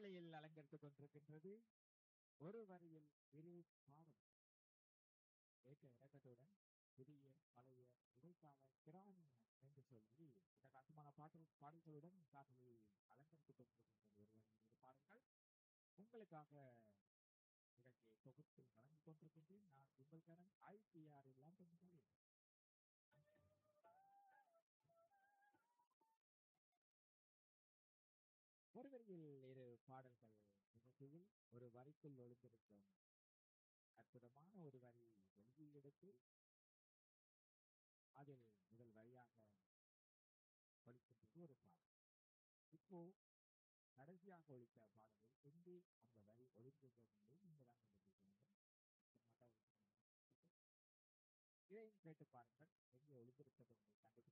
காலையில் அலங்கரித்துக் கொண்டிருக்கின்றது ஒரு வரியில் இரு பாடல் ஏற்ற இறக்கத்துடன் புதிய பழைய இடைக்கால கிராமிய என்று சொல்லி பிரகாசமான பாடல் பாடல்களுடன் காதலை அலங்கரித்துக் கொண்டிருக்கின்றது ஒரு வரியில் இரு பாடல்கள் உங்களுக்காக நிகழ்ச்சியை தொகுத்து வழங்கிக் கொண்டிருக்கின்றேன் நான் உங்கள் கரன் ஐபிஆர் லண்டன் மொழி ஒரு வரியில் இரு பாடல்கள் நிகழ்ச்சியில் ஒரு வரிக்குள் ஒளிந்திருக்கும் அற்புதமான ஒரு வரி வெளியில் எடுத்து அதில் முதல் வரியாக ஒழிக்கின்றது ஒரு பாடல் இப்போ கடைசியாக ஒழித்த பாடலில் எங்கே அந்த வரி ஒழிக்கின்றது என்பதை நீங்கள் தான் கண்டுபிடிக்க வேண்டும் இதையும் கேட்டு பாருங்கள் எங்கே ஒழித்திருக்கிறது